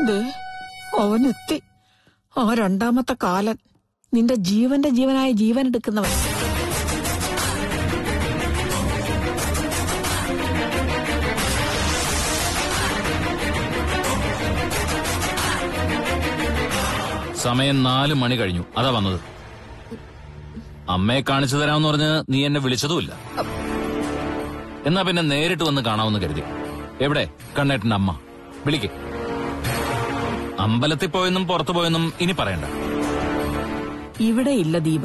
ദേ അവനെത്തി ആ രണ്ടാമത്തെ കാലൻ നിന്റെ ജീവന്റെ ജീവനായ ജീവൻ എടുക്കുന്നവൻ സമയം നാല് മണി കഴിഞ്ഞു അതാ വന്നത് അമ്മയെ കാണിച്ചു തരാമെന്ന് പറഞ്ഞ് നീ എന്നെ വിളിച്ചതുമില്ല എന്നാ പിന്നെ നേരിട്ട് വന്ന് കാണാമെന്ന് കരുതി എവിടെ കണ്ണേട്ടന്റെ അമ്മ വിളിക്ക് അമ്പലത്തിൽ പോയെന്നും പുറത്തു പോയെന്നും ഇനി പറയണ്ട ഇവിടെ ഇല്ല ദീപ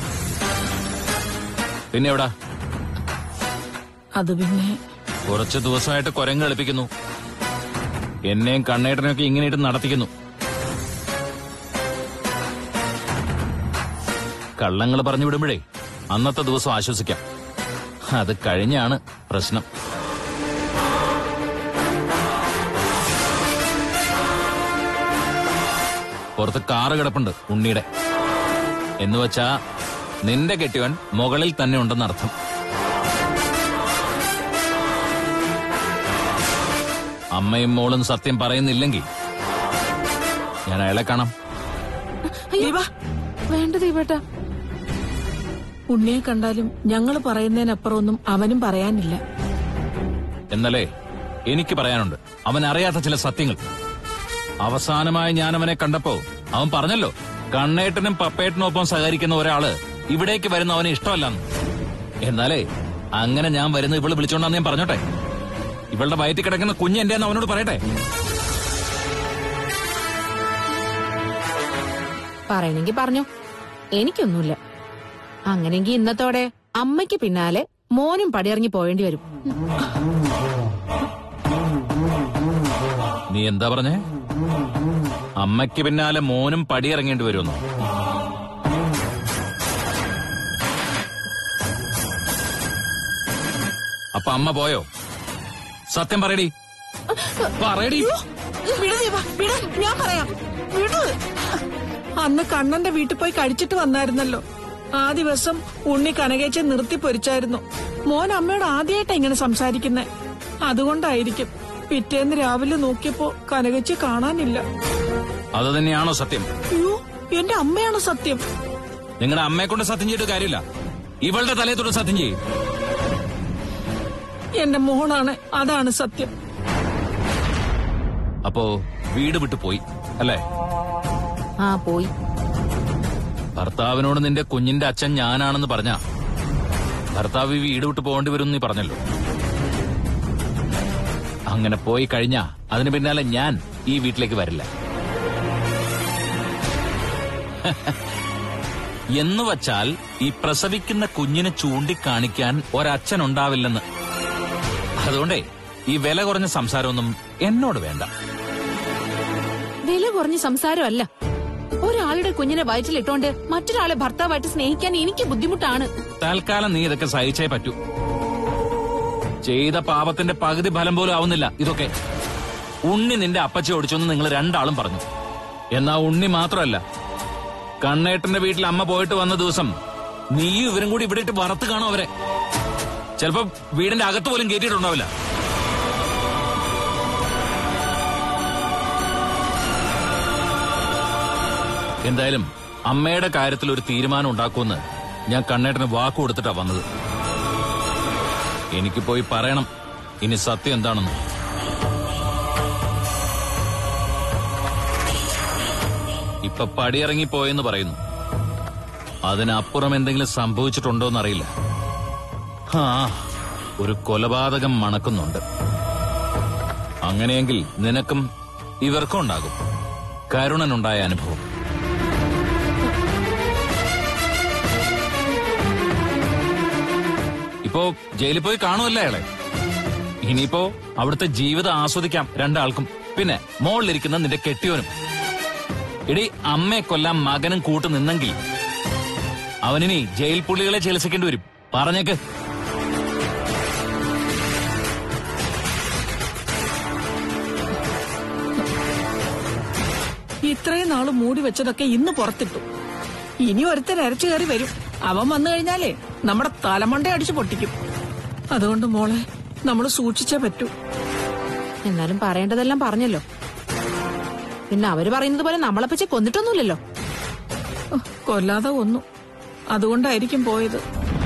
പിന്നെ എവിടാ അത് പിന്നെ കുറച്ച് ദിവസമായിട്ട് കുരങ്ങ് കളിപ്പിക്കുന്നു എന്നെയും കണ്ണേട്ടനെയൊക്കെ ഇങ്ങനെയിട്ട് നടത്തിക്കുന്നു കള്ളങ്ങൾ പറഞ്ഞു വിടുമ്പോഴേ അന്നത്തെ ദിവസം ആശ്വസിക്കാം അത് കഴിഞ്ഞാണ് പ്രശ്നം പുറത്ത് കാറ് കിടപ്പുണ്ട് ഉണ്ണിയുടെ എന്നുവച്ചാ നിന്റെ കെട്ടിയവൻ മുകളിൽ തന്നെ ഉണ്ടെന്നർത്ഥം അമ്മയും മോളും സത്യം പറയുന്നില്ലെങ്കിൽ ഞാൻ അയാളെ കാണാം ദീപ വേണ്ട ദീപേട്ട ഉണ്ണിയെ കണ്ടാലും ഞങ്ങള് പറയുന്നതിനപ്പുറം ഒന്നും അവനും പറയാനില്ല എന്നല്ലേ എനിക്ക് പറയാനുണ്ട് അവൻ അറിയാത്ത ചില സത്യങ്ങൾ അവസാനമായി ഞാൻ അവനെ കണ്ടപ്പോ അവൻ പറഞ്ഞല്ലോ കണ്ണേട്ടനും പപ്പേട്ടനും ഒപ്പം സഹകരിക്കുന്ന ഒരാള് ഇവിടേക്ക് വരുന്ന അവന് ഇഷ്ടമല്ലെന്ന് എന്നാലേ അങ്ങനെ ഞാൻ വരുന്ന ഇവള് വിളിച്ചോണ്ടാന്ന് ഞാൻ പറഞ്ഞോട്ടെ ഇവളുടെ വയറ്റിൽ കിടക്കുന്ന കുഞ്ഞ് എന്റെ അവനോട് പറയട്ടെ പറയണെങ്കി പറഞ്ഞു എനിക്കൊന്നുമില്ല അങ്ങനെങ്കി ഇന്നത്തോടെ അമ്മയ്ക്ക് പിന്നാലെ മോനും പടിയിറങ്ങി പോവേണ്ടി വരും നീ എന്താ പറഞ്ഞേ അമ്മയ്ക്ക് പിന്നാലെ മോനും പടിയിറങ്ങേണ്ടി വരുമെന്നോ അപ്പൊ അമ്മ പോയോ സത്യം പറയടി പറയടി വിട് ദീപ, വിട്, ഞാൻ പറയാം വിട്. അന്ന് കണ്ണന്റെ വീട്ടിൽ പോയി കഴിച്ചിട്ട് വന്നായിരുന്നല്ലോ ആ ദിവസം ഉണ്ണി കനകേച്ചെ നിർത്തി പൊരിച്ചായിരുന്നു മോൻ അമ്മയോട് ആദ്യമായിട്ടാ ഇങ്ങനെ സംസാരിക്കുന്നെ അതുകൊണ്ടായിരിക്കും പിറ്റേന്ന് രാവിലെ നോക്കിയപ്പോ കനകച്ചി കാണാനില്ല അത് തന്നെയാണോ സത്യം അയ്യോ എന്റെ അമ്മയാണോ സത്യം നിങ്ങളുടെ അമ്മയെ കൊണ്ട് സത്യം ചെയ്തിട്ട് കാര്യമില്ല ഇവളുടെ തലയത്തോട് സത്യം ചെയ്യും എന്റെ മോളാണ് അതാണ് സത്യം അപ്പോ വീട് വിട്ടു പോയി അല്ലേ ആ പോയി ഭർത്താവിനോട് നിന്റെ കുഞ്ഞിന്റെ അച്ഛൻ ഞാനാണെന്ന് പറഞ്ഞ ഭർത്താവ് ഈ വീട് വിട്ടു പോകേണ്ടി വരും നീ പറഞ്ഞല്ലോ അങ്ങനെ പോയി കഴിഞ്ഞാ അതിന് പിന്നാലെ ഞാൻ ഈ വീട്ടിലേക്ക് വരില്ല എന്ന് വച്ചാൽ ഈ പ്രസവിക്കുന്ന കുഞ്ഞിനെ ചൂണ്ടിക്കാണിക്കാൻ ഒരച്ഛൻ ഉണ്ടാവില്ലെന്ന് അതുകൊണ്ടേ ഈ വില കുറഞ്ഞ സംസാരമൊന്നും എന്നോട് വേണ്ട വില കുറഞ്ഞ സംസാരമല്ല ഒരാളുടെ കുഞ്ഞിനെ വയറ്റിലിട്ടോണ്ട് മറ്റൊരാളെ ഭർത്താവായിട്ട് സ്നേഹിക്കാൻ എനിക്ക് ബുദ്ധിമുട്ടാണ് തൽക്കാലം നീ ഇതൊക്കെ സഹിച്ചേ പറ്റൂ ചെയ്ത പാപത്തിന്റെ പകുതി ഫലം പോലും ആവുന്നില്ല ഇതൊക്കെ ഉണ്ണി നിന്റെ അപ്പച്ചി ഓടിച്ചെന്ന് നിങ്ങൾ രണ്ടാളും പറഞ്ഞു എന്നാ ഉണ്ണി മാത്രമല്ല കണ്ണേട്ടന്റെ വീട്ടിൽ അമ്മ പോയിട്ട് വന്ന ദിവസം നീയും ഇവരും കൂടി ഇവിടെ ഇട്ട് വറുത്ത് കാണും അവരെ ചിലപ്പോ വീടിന്റെ അകത്ത് പോലും കയറ്റിയിട്ടുണ്ടാവില്ല എന്തായാലും അമ്മയുടെ കാര്യത്തിൽ ഒരു തീരുമാനം ഉണ്ടാക്കുമെന്ന് ഞാൻ കണ്ണേട്ടന് വാക്കു കൊടുത്തിട്ടാ വന്നത് എനിക്ക് പോയി പറയണം ഇനി സത്യം എന്താണെന്ന് ഇപ്പൊ പടിയിറങ്ങി പോയെന്ന് പറയുന്നു അതിനപ്പുറം എന്തെങ്കിലും സംഭവിച്ചിട്ടുണ്ടോന്നറിയില്ല ആ ഒരു കൊലപാതകം മണക്കുന്നുണ്ട് അങ്ങനെയെങ്കിൽ നിനക്കും ഇവർക്കും ഉണ്ടാകും കരുണനുണ്ടായ അനുഭവം ഇപ്പോ ജയിലിൽ പോയി കാണുമല്ലേ അയാളെ ഇനിയിപ്പോ അവിടുത്തെ ജീവിതം ആസ്വദിക്കാം രണ്ടാൾക്കും പിന്നെ മോളിലിരിക്കുന്ന നിന്റെ കെട്ടിയോനും ഇടി അമ്മയെ കൊല്ലാൻ മകനും കൂട്ടു നിന്നെങ്കിൽ അവനിനി ജയിൽ പുള്ളികളെ ചികിത്സിക്കേണ്ടി വരും പറഞ്ഞേക്ക് ഇത്രയും നാള് മൂടി വെച്ചതൊക്കെ ഇന്ന് പുറത്തിട്ടു ഇനി ഒരുത്തൻ അരച്ചു കയറി വരും അവൻ വന്നു കഴിഞ്ഞാലേ നമ്മുടെ തലമണ്ട അടിച്ചു പൊട്ടിക്കും അതുകൊണ്ട് മോളെ നമ്മൾ സൂക്ഷിച്ചേ പറ്റൂ എന്നാലും പറയേണ്ടതെല്ലാം പറഞ്ഞല്ലോ പിന്നെ അവര് പറയുന്നത് പോലെ നമ്മളപ്പച്ചെ കൊന്നിട്ടൊന്നുമില്ലല്ലോ ഉഹ്, കൊല്ലാതെ ഒന്നു അതുകൊണ്ടായിരിക്കും പോയത്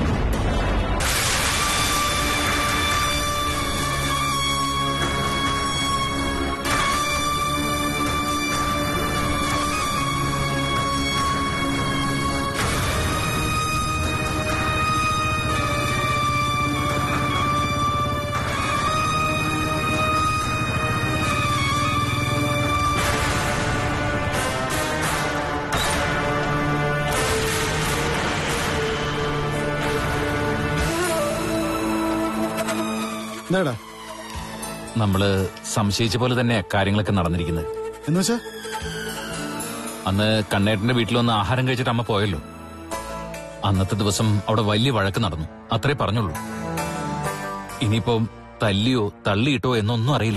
എന്താടാ നമ്മള് സംശയിച്ച പോലെ തന്നെ കാര്യങ്ങളൊക്കെ നടന്നിരിക്കുന്നത് എന്ന് വെച്ചാ അന്ന് കണ്ണേട്ടന്റെ വീട്ടിൽ വന്ന് ആഹാരം കഴിച്ചിട്ട് അമ്മ പോയല്ലോ അന്നത്തെ ദിവസം അവിടെ വലിയ വഴക്ക് നടന്നു അത്രേ പറഞ്ഞുള്ളൂ ഇനിയിപ്പോ തല്ലിയോ തള്ളിയിട്ടോ എന്നൊന്നും അറിയില്ല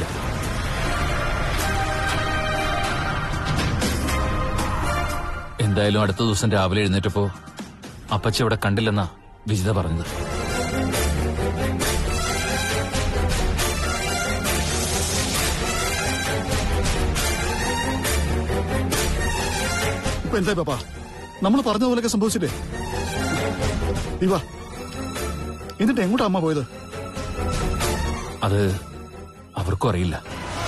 എന്തായാലും അടുത്ത ദിവസം രാവിലെ എഴുന്നേറ്റപ്പോ അപ്പച്ചി അവിടെ കണ്ടില്ലെന്നാ വിജിത പറഞ്ഞത് ഇപ്പൊ എന്തായി പാപ്പാ നമ്മൾ പറഞ്ഞ പോലെയൊക്കെ സംഭവിച്ചില്ലേ നീ വാ എന്നിട്ട് എങ്ങോട്ടാ അമ്മ പോയത് അത് അവർക്കും അറിയില്ല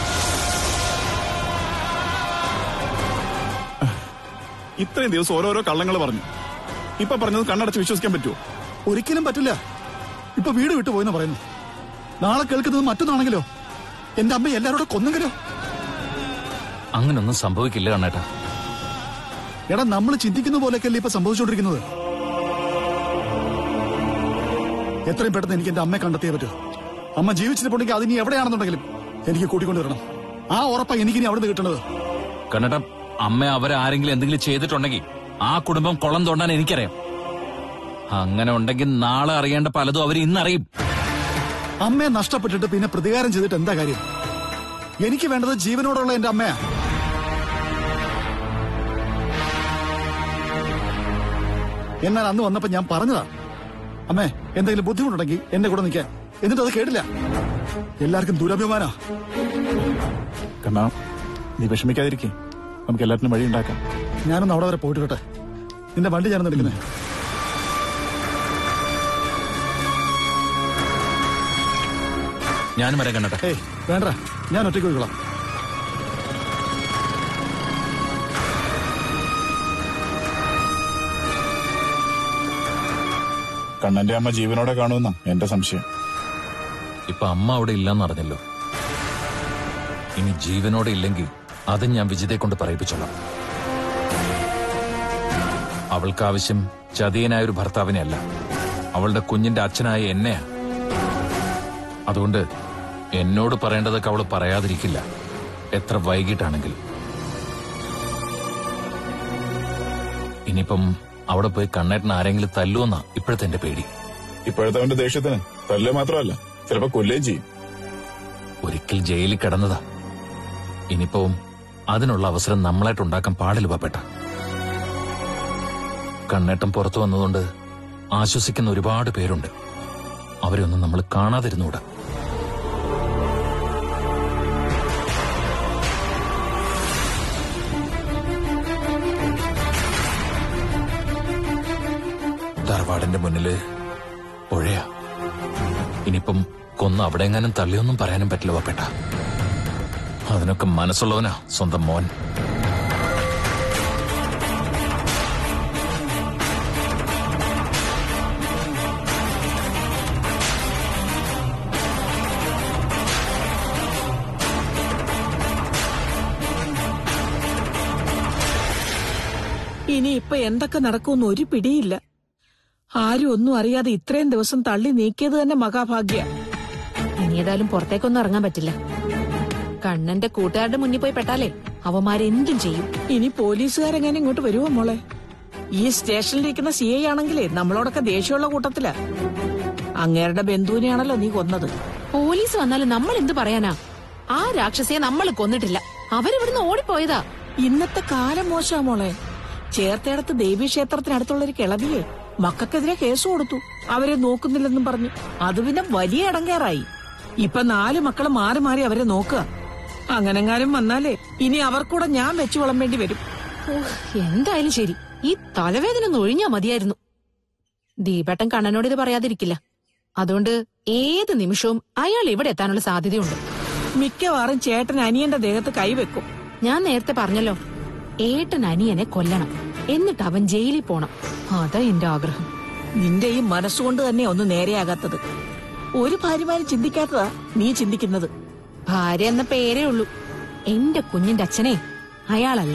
ഇത്രയും ദിവസം ഓരോരോ കള്ളങ്ങൾ പറഞ്ഞു ഇപ്പൊ പറഞ്ഞത് കണ്ണടച്ച് വിശ്വസിക്കാൻ പറ്റുമോ ഒരിക്കലും പറ്റില്ല ഇപ്പൊ വീട് വിട്ടു പോയെന്ന് പറയുന്നു നാളെ കേൾക്കുന്നത് മറ്റൊന്നാണെങ്കിലോ എന്റെ അമ്മ എല്ലാരോടും കൊന്നെങ്കിലോ അങ്ങനൊന്നും സംഭവിക്കില്ല കണ്ണേട്ടാ എടാ നമ്മൾ ചിന്തിക്കുന്ന പോലെയൊക്കെയല്ലേ ഇപ്പൊ സംഭവിച്ചുകൊണ്ടിരിക്കുന്നത് എത്രയും പെട്ടെന്ന് എനിക്ക് എന്റെ അമ്മയെ കണ്ടെത്തിയേ പറ്റൂ അമ്മ ജീവിച്ചിട്ടുണ്ടെങ്കിൽ അതിനി എവിടെയാണെന്നുണ്ടെങ്കിലും എനിക്ക് കൂട്ടിക്കൊണ്ടുവരണം ആ ഉറപ്പാ എനിക്കിനി അവിടുന്ന് കിട്ടണത് കണ്ണേട്ട അമ്മ അവരെ ആരെങ്കിലും എന്തെങ്കിലും ചെയ്തിട്ടുണ്ടെങ്കിൽ ആ കുടുംബം കുളം തോണ്ടാൻ എനിക്കറിയാം അങ്ങനെ ഉണ്ടെങ്കിൽ നാളെ അറിയേണ്ട പലതും അവർ ഇന്നറിയും അമ്മയെ നഷ്ടപ്പെട്ടിട്ട് പിന്നെ പ്രതികാരം ചെയ്തിട്ട് എന്താ കാര്യം എനിക്ക് വേണ്ടത് ജീവനോടുള്ള എന്റെ അമ്മയാ എന്നാൽ അന്ന് വന്നപ്പോ ഞാൻ പറഞ്ഞതാ അമ്മേ എന്തെങ്കിലും ബുദ്ധിമുട്ടുണ്ടെങ്കിൽ എന്റെ കൂടെ നിൽക്കാൻ എന്നിട്ട് അത് കേട്ടില്ല എല്ലാവർക്കും ദുരഭിമാനാ കണ്ണാ നീ വിഷമിക്കാതിരിക്കേ നമുക്ക് എല്ലാത്തിനും വഴി ഉണ്ടാക്കാം ഞാനൊന്ന് അവിടെ വരെ പോയിട്ട് വരട്ടെ നിന്റെ വണ്ടി ഞാനൊന്ന് എടുക്കുന്നേ ഞാനും വരാം കണ്ണേട്ട ഏയ് വേണ്ട ഞാൻ ഒറ്റയ്ക്ക് പോയിക്കോളാം കണ്ണന്റെ അമ്മ ജീവനോടെ കാണുമെന്നാ എന്റെ സംശയം ഇപ്പൊ അമ്മ അവിടെ ഇല്ലെന്ന് അറിഞ്ഞല്ലോ ഇനി ജീവനോടെ ഇല്ലെങ്കിൽ അതും ഞാൻ വിജിതയെ കൊണ്ട് പറയിപ്പിച്ചോളാം അവൾക്ക് ആവശ്യം ചതിയനായ ഒരു ഭർത്താവിനെ അല്ല അവളുടെ കുഞ്ഞിന്റെ അച്ഛനായ എന്നെയാ അതുകൊണ്ട് എന്നോട് പറയേണ്ടതൊക്കെ അവൾ പറയാതിരിക്കില്ല എത്ര വൈകിട്ടാണെങ്കിൽ ഇനിയിപ്പം അവിടെ പോയി കണ്ണേട്ടൻ ആരെങ്കിലും തല്ലുവെന്നാ ഇപ്പോഴത്തെ എന്റെ പേടി ഇപ്പോഴത്തെ അവന്റെ ദേഷ്യത്തിന് തല്ല് മാത്രമല്ല ചിലപ്പോ കൊല്ലുകയും ചെയ്യും ഒരിക്കൽ ജയിലിൽ കിടന്നതാ ഇനിയിപ്പോ അതിനുള്ള അവസരം നമ്മളായിട്ട് ഉണ്ടാക്കാൻ പാടില്ല പാപ്പേട്ട കണ്ണേട്ടം പുറത്തു വന്നതുകൊണ്ട് ആശ്വസിക്കുന്ന ഒരുപാട് പേരുണ്ട് അവരെയൊന്നും നമ്മൾ കാണാതിരുന്നൂടാ തറവാടിന്റെ മുന്നില് പുഴയാ ഇനിയിപ്പം കൊന്ന് അവിടെ എങ്ങാനും തള്ളിയൊന്നും പറയാനും പറ്റില്ല പാപ്പേട്ട അതിനൊക്കെ മനസ്സുള്ളവനാ സ്വന്തം മോൻ ഇനി ഇപ്പൊ എന്തൊക്കെ നടക്കുമെന്ന് ഒരു പിടിയില്ല ആരും ഒന്നും അറിയാതെ ഇത്രയും ദിവസം തള്ളി നീക്കിയത് തന്നെ മഹാഭാഗ്യ ഇനി ഏതായാലും പുറത്തേക്കൊന്നും ഇറങ്ങാൻ പറ്റില്ല കണ്ണന്റെ കൂട്ടുകാരുടെ മുന്നിൽ പോയി പെട്ടാലേ അവന്മാരെന്തും ചെയ്യും ഇനി പോലീസുകാരെങ്ങനെ ഇങ്ങോട്ട് വരുമോ മോളെ ഈ സ്റ്റേഷനിലിരിക്കുന്ന സി ഐ ആണെങ്കിലേ നമ്മളോടൊക്കെ ദേഷ്യമുള്ള കൂട്ടത്തിലാ അങ്ങേരുടെ ബന്ധുവിനെയാണല്ലോ നീ കൊന്നത് പോലീസ് വന്നാലും നമ്മൾ എന്ത് പറയാനാ ആ രാക്ഷസിയെ നമ്മൾ കൊന്നിട്ടില്ല അവരിവിടുന്ന് ഓടിപ്പോയതാ ഇന്നത്തെ കാലം മോശാ മോളെ ചേർത്തേടത്ത് ദേവീക്ഷേത്രത്തിനടുത്തുള്ള ഒരു കിളവിയെ മക്കൾക്കെതിരെ കേസ് കൊടുത്തു അവരെ നോക്കുന്നില്ലെന്നും പറഞ്ഞു അത് പിന്നെ വലിയ ഇടങ്കേറായി ഇപ്പൊ നാല് മക്കള് മാറി മാറി അവരെ നോക്കുക അങ്ങനെങ്ങാനും വന്നാലേ ഇനി അവർക്കൂടെ ഞാൻ വെച്ചു വിളമ്പേണ്ടി വരും ഓഹ്, എന്തായാലും ശരി ഈ തലവേദന ഒന്ന് ഒഴിഞ്ഞാ മതിയായിരുന്നു ദീപേട്ടൻ കണ്ണനോട് ഇത് പറയാതിരിക്കില്ല അതുകൊണ്ട് ഏത് നിമിഷവും അയാൾ ഇവിടെ എത്താനുള്ള സാധ്യതയുണ്ട് മിക്കവാറും ചേട്ടൻ അനിയന്റെ ദേഹത്ത് കൈവെക്കും ഞാൻ നേരത്തെ പറഞ്ഞല്ലോ ഏട്ടൻ അനിയനെ കൊല്ലണം എന്നിട്ട് അവൻ ജയിലിൽ പോണം അതാ എന്റെ ആഗ്രഹം നിന്റെ ഈ മനസ്സുകൊണ്ട് തന്നെ ഒന്ന് നേരെയാകാത്തത് ഒരു ഭാര്യമാരും ചിന്തിക്കാത്തതാ നീ ചിന്തിക്കുന്നത് ഭാര്യ എന്ന പേരേ ഉള്ളൂ എന്റെ കുഞ്ഞിന്റെ അച്ഛനെ അയാളല്ല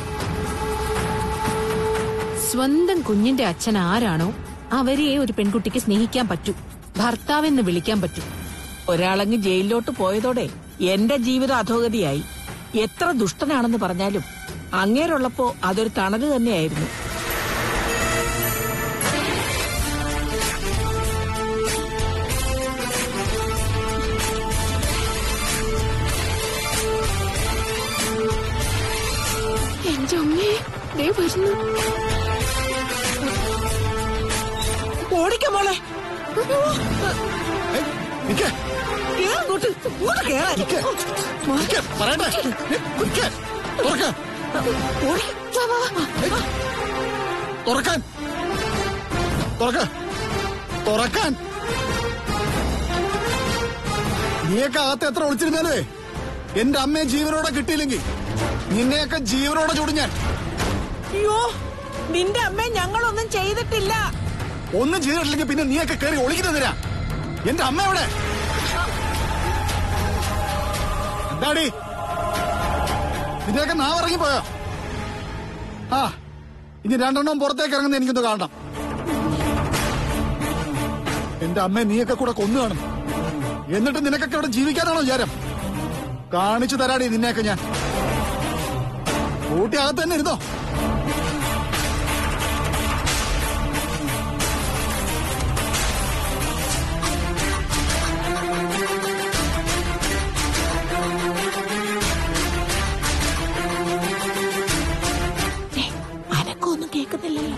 സ്വന്തം കുഞ്ഞിന്റെ അച്ഛൻ ആരാണോ അവരെ ഒരു പെൺകുട്ടിക്ക് സ്നേഹിക്കാൻ പറ്റൂ ഭർത്താവെന്ന് വിളിക്കാൻ പറ്റൂ ഒരാളങ്ങ് ജയിലിലോട്ട് പോയതോടെ എന്റെ ജീവിതം അധോഗതിയായി എത്ര ദുഷ്ടനാണെന്ന് പറഞ്ഞാലും അങ്ങേരുള്ളപ്പോ അതൊരു തണല് തന്നെയായിരുന്നു എന്റെ അമ്മേ ദേ വരുന്നു ഓടിക്ക മോളെ ഏയ്, നിക്ക്, കേറ് അങ്ങോട്ട്. ഇങ്ങോട്ട് കേറാൻ. നിക്ക്, നിക്ക്, പറയട്ടെ ഏ, നിക്ക്, തുറക്ക്, ഓടി. വാ, വാ, വാ. ഏയ്, തുറക്കാൻ തുറക്ക് തുറക്കാൻ നീയൊക്കെ അകത്ത് എത്ര ഒളിച്ചിരുന്നാലേ എന്റെ അമ്മയെ ജീവനോടെ കിട്ടിയില്ലെങ്കിൽ നിന്നെയൊക്കെ ജീവനോടെ ചൂടും ഞാൻ അയ്യോ നിന്റെ അമ്മ ഞങ്ങളൊന്നും ചെയ്തിട്ടില്ല ഒന്നും ചെയ്തിട്ടില്ലെങ്കിൽ പിന്നെ നീയൊക്കെ കയറി ഒളിക്കുന്നതിനാ എന്റെ അമ്മ എവിടെ എന്താടി നിന്റെയൊക്കെ നാവ് ഇറങ്ങിപ്പോയോ ആ ഇനി രണ്ടെണ്ണം പുറത്തേക്ക് ഇറങ്ങുന്ന എനിക്കൊന്ന് കാണണം എന്റെ അമ്മയെ നീയൊക്കെ കൂടെ കൊന്നു കാണും എന്നിട്ട് നിനക്കൊക്കെ ഇവിടെ ജീവിക്കാനാണോ വിചാരം കാണിച്ചു തരാടി നിന്നെയൊക്കെ ഞാൻ കൂട്ടി അകത്ത് തന്നെ ഇരുന്നോ അനക്കൊന്നും കേൾക്കുന്നില്ലല്ലോ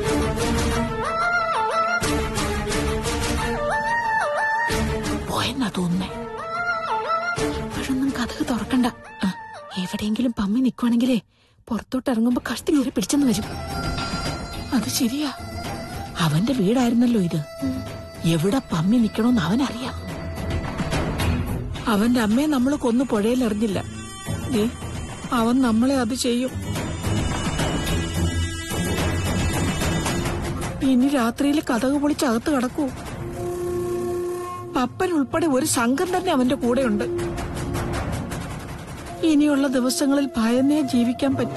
പോയെന്നാ തോന്നുന്നേ ഇപ്പോഴൊന്നും കഥക് തുറക്കണ്ട ആ, എവിടെയെങ്കിലും പമ്മി നിൽക്കുവാണെങ്കിലേ പുറത്തോട്ട് ഇറങ്ങുമ്പോ കഷ്ടി കയറി പിടിച്ചെന്ന് വരും അത് ശരിയാ അവന്റെ വീടായിരുന്നല്ലോ ഇത് എവിടെ പമ്മി നിക്കണോന്ന് അവനറിയാം അവന്റെ അമ്മയെ നമ്മൾ കൊന്നു പുഴയിൽ എറിഞ്ഞില്ല ദേ, അവൻ നമ്മളെ അത് ചെയ്യും ഇനി രാത്രിയിൽ കഥക് പൊളിച്ച് അകത്ത് കിടക്കൂ പപ്പൻ ഉൾപ്പെടെ ഒരു സംഘം തന്നെ അവന്റെ കൂടെയുണ്ട് ഇനിയുള്ള ദിവസങ്ങളിൽ ഭയന്നേ ജീവിക്കാൻ പറ്റൂ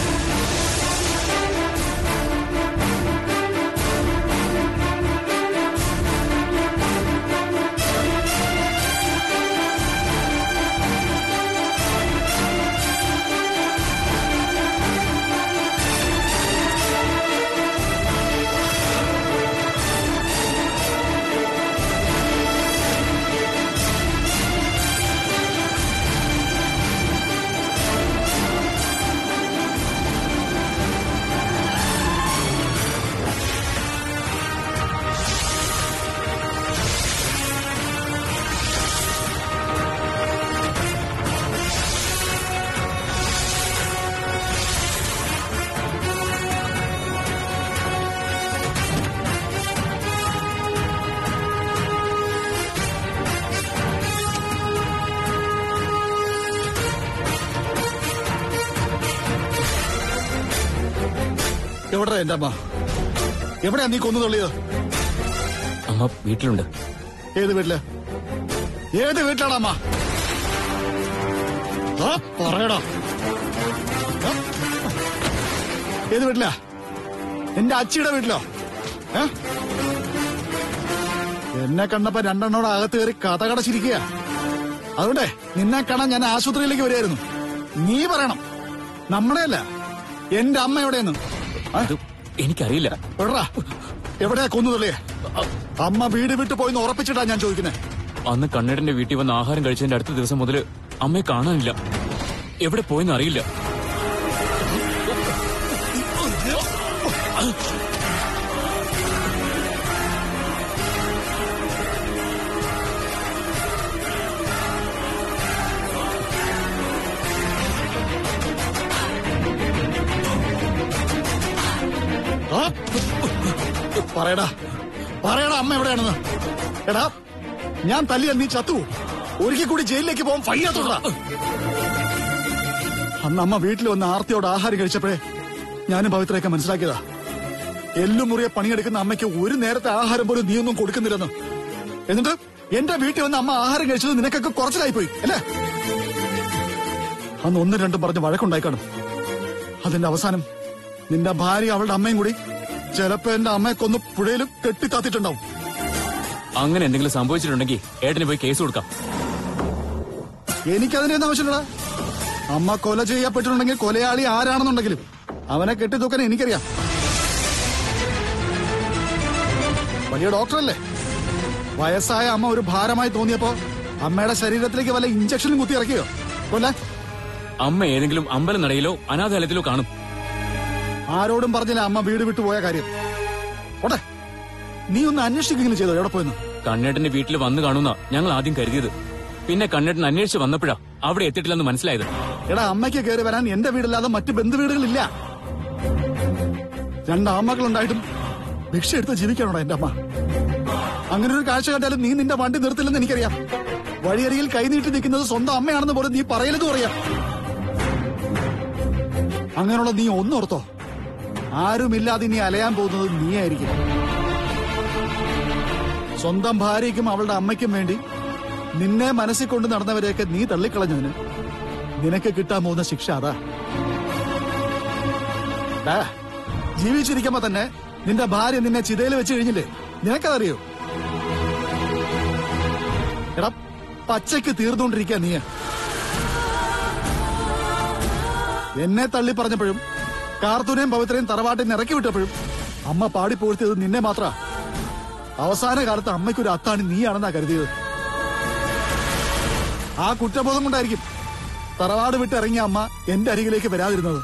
എവിടെ എന്റെ അമ്മ എവിടെയാ നീ കൊന്നു തള്ളിയത് അമ്മ വീട്ടിലുണ്ട് ഏത് വീട്ടില് ഏത് വീട്ടിലാടാ അമ്മ ആ, പറയടാ ആ? ഏത് വീട്ടിലാ എന്റെ അച്ചിയുടെ വീട്ടിലോ ഏ? എന്നെ കണ്ടപ്പോ രണ്ടെണ്ണോട് അകത്ത് കയറി കഥ കടച്ചിരിക്കുക അതുകൊണ്ടേ നിന്നെ കാണാൻ ഞാൻ ആശുപത്രിയിലേക്ക് വരുമായിരുന്നു നീ പറയണം നമ്മുടെയല്ല എന്റെ അമ്മ എവിടെയെന്ന് ആ? അത് എനിക്കറിയില്ല എവിടാ എവിടെയാ കൊന്നു തള്ളിയേ അമ്മ വീട് വിട്ടു പോയിന്ന് ഉറപ്പിച്ചിട്ടാ ഞാൻ ചോദിക്കുന്നത് അന്ന് കണ്ണേടന്റെ വീട്ടിൽ വന്ന് ആഹാരം കഴിച്ചതിന്റെ അടുത്ത ദിവസം മുതൽ അമ്മയെ കാണാനില്ല എവിടെ പോയെന്ന് അറിയില്ല പറയടാ പറയടാ അമ്മ എവിടെയാണെന്ന് എടാ ഞാൻ തല്ലിയാൽ നീ ചത്തു ഒരിക്കൽ കൂടി ജയിലിലേക്ക് പോകാൻ ഫൈനത്തുണ്ടാ അന്ന് അമ്മ വീട്ടിൽ വന്ന് ആർത്തിയോട് ആഹാരം കഴിച്ചപ്പോഴേ ഞാനും പവിത്രയൊക്കെ മനസ്സിലാക്കിയതാ എല്ലും മുറിയെ പണിയെടുക്കുന്ന അമ്മയ്ക്ക് ഒരു നേരത്തെ ആഹാരം പോലും നീ ഒന്നും കൊടുക്കുന്നില്ലെന്ന് എന്നിട്ട് എന്റെ വീട്ടിൽ വന്ന് അമ്മ ആഹാരം കഴിച്ചത് നിനക്കൊക്കെ കുറച്ചിലായി പോയി അല്ലേ അന്ന് ഒന്നും രണ്ടും പറഞ്ഞ് വഴക്കുണ്ടായി കാണും അതിന്റെ അവസാനം നിന്റെ ഭാര്യ അവളുടെ അമ്മയും കൂടി ചിലപ്പോ എന്റെ അമ്മയെ കൊന്ന് പുഴയിലും കെട്ടിത്താത്തിട്ടുണ്ടാവും അങ്ങനെ എന്തെങ്കിലും സംഭവിച്ചിട്ടുണ്ടെങ്കിൽ ഏട്ടന് പോയി കേസ് കൊടുക്കാം എനിക്കതിന്റെ ഒന്നും ആവശ്യമില്ലടാ അമ്മ കൊല ചെയ്യപ്പെട്ടിട്ടുണ്ടെങ്കിൽ കൊലയാളി ആരാണെന്നുണ്ടെങ്കിലും അവനെ കെട്ടിത്തൂക്കാൻ എനിക്കറിയാം വലിയ ഡോക്ടറല്ലേ വയസ്സായ അമ്മ ഒരു ഭാരമായി തോന്നിയപ്പോ അമ്മയുടെ ശരീരത്തിലേക്ക് വല്ല ഇഞ്ചക്ഷനും കുത്തി ഇറക്കിയോ കൊല്ല അമ്മ ഏതെങ്കിലും അമ്പലം നടയിലോ അനാഥാലയത്തിലോ കാണും ആരോടും പറഞ്ഞില്ല അമ്മ വീട് വിട്ടു പോയ കാര്യം ഓട്ടെ നീ ഒന്ന് അന്വേഷിക്കുകയും ചെയ്തോ എവിടെ പോയെന്ന് കണ്ണേട്ടന്റെ വീട്ടിൽ വന്നു കാണുന്ന ഞങ്ങൾ ആദ്യം കരുതിയത് പിന്നെ കണ്ണേട്ടൻ അന്വേഷിച്ച് വന്നപ്പോഴാ അവിടെ എത്തിയിട്ടില്ലെന്ന് മനസ്സിലായത് എടാ അമ്മയ്ക്ക് കയറി വരാൻ എന്റെ വീടല്ലാതെ മറ്റ് ബന്ധുവീടുകളില്ല രണ്ട് ആമ്മകളുണ്ടായിട്ടും ഭിക്ഷ എടുത്ത് ജീവിക്കണോടാ എന്റെ അമ്മ അങ്ങനെ ഒരു കാഴ്ച കണ്ടാലും നീ നിന്റെ വണ്ടി നിർത്തില്ലെന്ന് എനിക്കറിയാം വഴിയരികിൽ കൈനീട്ടി നിൽക്കുന്നത് സ്വന്തം അമ്മയാണെന്ന് പോലും നീ പറയലെന്നും അറിയാം അങ്ങനെയുള്ള നീ ഒന്നോർത്തോ ആരുമില്ലാതെ നീ അലയാൻ പോകുന്നത് നീയായിരിക്കും സ്വന്തം ഭാര്യയ്ക്കും അവളുടെ അമ്മയ്ക്കും വേണ്ടി നിന്നെ മനസ്സിൽ കൊണ്ട് നടന്നവരെയൊക്കെ നീ തള്ളിക്കളഞ്ഞതിന് നിനക്ക് കിട്ടാൻ പോകുന്ന ശിക്ഷ അതാ ഡാ, ജീവിച്ചിരിക്കുമ്പോ തന്നെ നിന്റെ ഭാര്യ നിന്നെ ചിതയിൽ വെച്ച് കഴിഞ്ഞില്ലേ നിനക്കതറിയോ എടാ പച്ചയ്ക്ക് തീർന്നുകൊണ്ടിരിക്കുക നീ എന്നെ തള്ളി പറഞ്ഞപ്പോഴും കാർത്തൂനെയും പവിത്രയും തറവാട്ടിൽ നിന്ന് ഇറക്കി വിട്ടപ്പോഴും അമ്മ പാടിപ്പോഴ്ത്തിയത് നിന്നെ മാത്ര അവസാന കാലത്ത് അമ്മയ്ക്കൊരു അത്താണി നീയാണെന്നാ കരുതിയത് ആ കുറ്റബോധം കൊണ്ടായിരിക്കും തറവാട് വിട്ട് ഇറങ്ങിയ അമ്മ എന്റെ അരികിലേക്ക് വരാതിരുന്നത്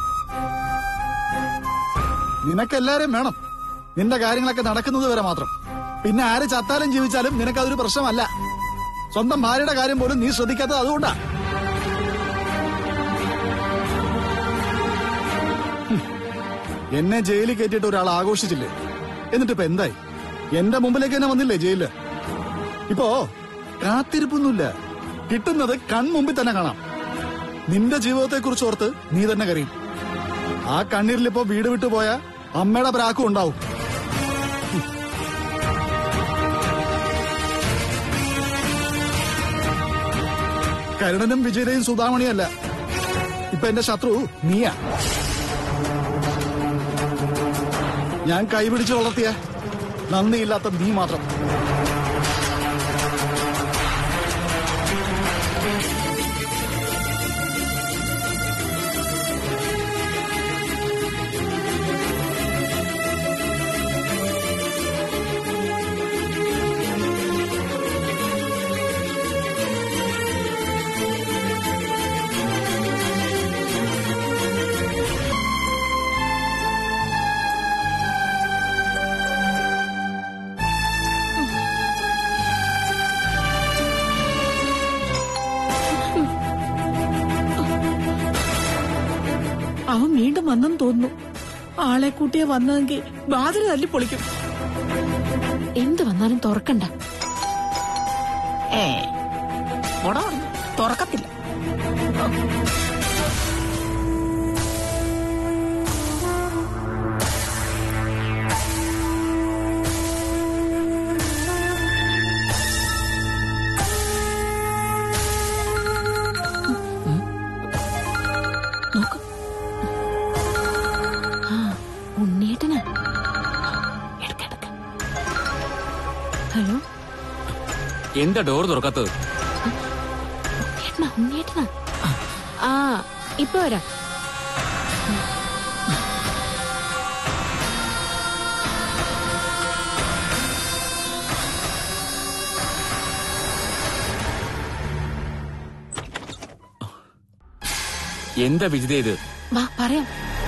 നിനക്കെല്ലാരും വേണം നിന്റെ കാര്യങ്ങളൊക്കെ നടക്കുന്നത് വരെ മാത്രം പിന്നെ ആര് ചത്താലും ജീവിച്ചാലും നിനക്കതൊരു പ്രശ്നമല്ല സ്വന്തം ഭാര്യയുടെ കാര്യം പോലും നീ ശ്രദ്ധിക്കാത്തത് അതുകൊണ്ടാ ഹും. എന്നെ ജയിലിൽ കയറ്റിയിട്ട് ഒരാൾ ആഘോഷിച്ചില്ലേ എന്നിട്ട് ഇപ്പൊ എന്തായി എന്റെ മുമ്പിലേക്ക് തന്നെ വന്നില്ലേ ജയിലില് ഇപ്പോ കാത്തിരിപ്പൊന്നുമില്ല കിട്ടുന്നത് കൺമുമ്പിൽ തന്നെ കാണാം നിന്റെ ജീവിതത്തെ കുറിച്ച് ഓർത്ത് നീ തന്നെ കരയും ആ കണ്ണീരിൽ ഇപ്പോ വീട് വിട്ടു പോയ അമ്മയുടെ പ്രാക്കും ഉണ്ടാവും ഹും. കരുണനും വിജയനെയും സുധാമണിയല്ല ഇപ്പൊ എന്റെ ശത്രു നീയാ ഞാൻ കൈപിടിച്ച് വളർത്തിയ നന്ദിയില്ലാത്ത നീ മാത്രം അവൻ വീണ്ടും വന്നെന്ന് തോന്നുന്നു ആളെ കൂട്ടിയെ വന്നതെങ്കിൽ വാതിൽ തല്ലി പൊളിക്കും എന്ത് വന്നാലും തുറക്കണ്ട ഏ പോടാ അവിടുന്ന്. തുറക്കത്തില്ല നോക്ക് ആ ഉണ്ണേട്ടനാ എടുക്ക എടുക്ക ഹലോ എന്താ ഡോർ തുറക്കാത്തത് ഉണ്ണേട്ടനാ ഉണ്ണേട്ടനാ ആ ഇപ്പൊ വരാം എന്താ വിജിത ഇത് വാ പറയാം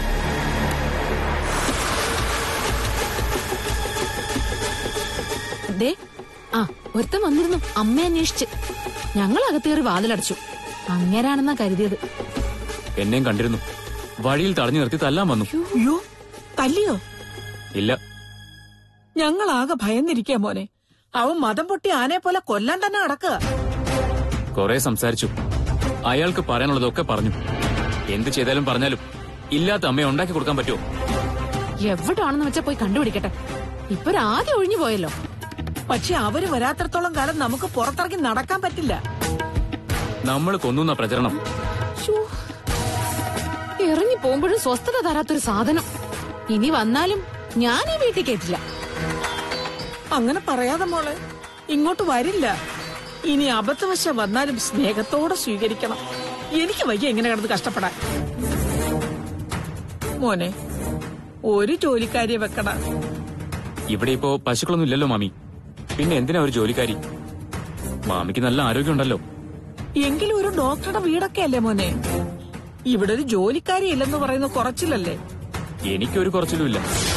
ദേ ആ ഒരുത്തൻ വന്നിരുന്നു അമ്മ അന്വേഷിച്ച് ഞങ്ങൾ അകത്തേറി വാതിലടച്ചു അങ്ങേരാണെന്നാ കരുതിയത് എന്നെയും കണ്ടിരുന്നു വഴിയിൽ തടഞ്ഞു നിർത്തി തല്ലാൻ വന്നു അയ്യോ തല്ലിയോ ഇല്ല ഞങ്ങളാകെ ഭയന്നിരിക്കുക മോനെ അവൻ മതം പൊട്ടി ആനയെ പോലെ കൊല്ലാൻ തന്നെ നടക്കുക കുറെ സംസാരിച്ചു അയാൾക്ക് പറയാനുള്ളതൊക്കെ പറഞ്ഞു എന്ത് ചെയ്താലും പറഞ്ഞാലും ഇല്ലാത്ത അമ്മയെ ഉണ്ടാക്കി കൊടുക്കാൻ പറ്റുമോ എവിടാണെന്ന് വെച്ചാ പോയി കണ്ടുപിടിക്കട്ടെ ഇപ്പൊ ഒരു ആദ്യം ഒഴിഞ്ഞു പോയല്ലോ പക്ഷെ അവര് വരാത്രത്തോളം കാലം നമുക്ക് പുറത്തിറങ്ങി നടക്കാൻ പറ്റില്ല നമ്മൾ കൊന്നുന്ന പ്രചരണം ശ്ശോ. ഇറങ്ങി പോകുമ്പോഴും സ്വസ്ഥത തരാത്തൊരു സാധനം ഇനി വന്നാലും ഞാൻ ഈ വീട്ടിൽ കേട്ടില്ല അങ്ങനെ പറയാതെ മോളെ ഇങ്ങോട്ട് വരില്ല ഇനി അബദ്ധവശം വന്നാലും സ്നേഹത്തോടെ സ്വീകരിക്കണം എനിക്ക് വയ്യ ഇങ്ങനെ കിടന്ന് കഷ്ടപ്പെടാൻ മോനെ ഒരു ജോലിക്കാരിയെ വെക്കട ഇവിടെ ഇപ്പോ പശുക്കളൊന്നും ഇല്ലല്ലോ മാമി പിന്നെ എന്തിനാ ഒരു ജോലിക്കാരി മാമിക്ക് നല്ല ആരോഗ്യമുണ്ടല്ലോ എങ്കിലും ഒരു ഡോക്ടറുടെ വീടൊക്കെ അല്ലേ മോനെ ഇവിടെ ഒരു ജോലിക്കാരി ഇല്ലെന്ന് പറയുന്ന കുറച്ചില്ലല്ലേ എനിക്കൊരു കുറച്ചിലുമില്ല